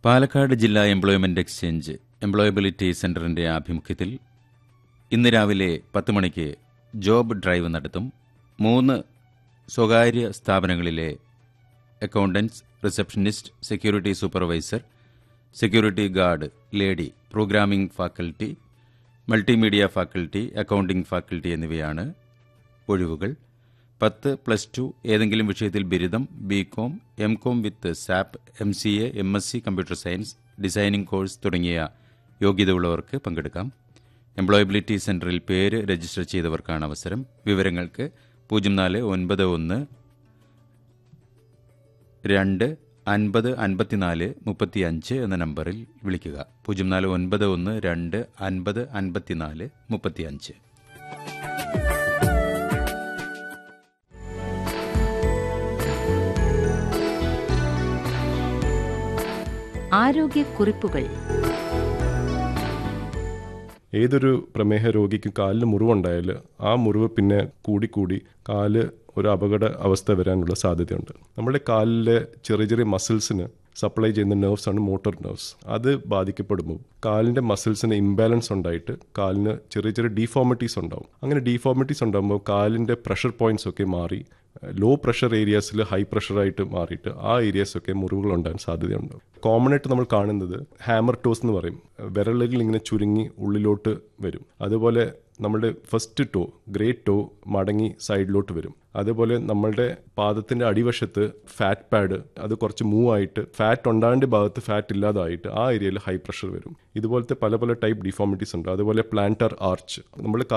പാലക്കാട് ജില്ലാ employment exchange employability സെന്ററിന്റെ ആഭിമുഖ്യത്തിൽ ഇന്ന് രാവിലെ പത്ത് മണിക്ക് ജോബ് ഡ്രൈവ് നടത്തും മൂന്ന് സ്വകാര്യ സ്ഥാപനങ്ങളിലെ accountants receptionist security supervisor security guard lady programming faculty multimedia faculty accounting faculty എന്നിവയാണ് ഒഴിവുകൾ പത്ത് പ്ലസ് ടു ഏതെങ്കിലും വിഷയത്തിൽ ബിരുദം B com M com with SAP M C A M S C computer science designing course തുടങ്ങിയ യോഗ്യതയുള്ളവർക്ക് പങ്കെടുക്കാം employability സെന്ററിൽ പേര് രജിസ്റ്റർ ചെയ്തവർക്കാണ് അവസരം വിവരങ്ങൾക്ക് പൂജ്യം നാല് ഒൻപത് ഒന്ന് രണ്ട് അൻപത് അൻപത്തിനാല് മുപ്പത്തി അഞ്ച് എന്ന നമ്പറിൽ വിളിക്കുക പൂജ്യം നാല് ഒൻപത് ഒന്ന് രണ്ട് അൻപത് അൻപത്തിനാല് മുപ്പത്തി അഞ്ച് ആരോഗ്യക്കുറിപ്പുകൾ ഏതൊരു പ്രമേഹ രോഗിക്കും കാലിന് മുറിവുണ്ടായാൽ ആ മുറിവ് പിന്നെ കൂടിക്കൂടി കാല് ഒരു അപകട അവസ്ഥ വരാനുള്ള സാധ്യതയുണ്ട് നമ്മുടെ കാലിലെ ചെറിയ ചെറിയ മസിൽസിന് സപ്ലൈ ചെയ്യുന്ന നെർവ്സ് ആണ് മോട്ടോർ നെർവ്സ് അത് ബാധിക്കപ്പെടുമ്പോൾ കാലിൻ്റെ മസിൽസിന് ഇംബാലൻസ് ഉണ്ടായിട്ട് കാലിന് ചെറിയ ചെറിയ ഡീഫോമിറ്റീസ് ഉണ്ടാവും അങ്ങനെ ഡീഫോമിറ്റീസ് ഉണ്ടാകുമ്പോൾ കാലിൻ്റെ പ്രഷർ പോയിന്റ്സ് ഒക്കെ മാറി ലോ പ്രഷർ ഏരിയാസിൽ ഹൈ പ്രഷറായിട്ട് മാറിയിട്ട് ആ ഏരിയാസ് ഒക്കെ മുറിവുകൾ ഉണ്ടാകാൻ സാധ്യതയുണ്ട് കോമൺ ആയിട്ട് നമ്മൾ കാണുന്നത് ഹാമർ ടോസ് എന്ന് പറയും വിരലുകൾ ഇങ്ങനെ ചുരുങ്ങി ഉള്ളിലോട്ട് വരും അതുപോലെ നമ്മുടെ ഫസ്റ്റ് ടോ ഗ്രേറ്റ് ടോ മടങ്ങി സൈഡിലോട്ട് വരും അതുപോലെ നമ്മളുടെ പാദത്തിന്റെ അടിവശത്ത് ഫാറ്റ് പാഡ് അത് കുറച്ച് മൂവ് ആയിട്ട് ഫാറ്റ് ഉണ്ടാകേണ്ട ഭാഗത്ത് ഫാറ്റ് ഇല്ലാതായിട്ട് ആ ഏരിയയിൽ ഹൈ പ്രഷർ വരും ഇതുപോലത്തെ പല പല ടൈപ്പ് ഡിഫോമിറ്റീസ് ഉണ്ട് അതുപോലെ പ്ലാന്റർ ആർച്ച് നമ്മൾ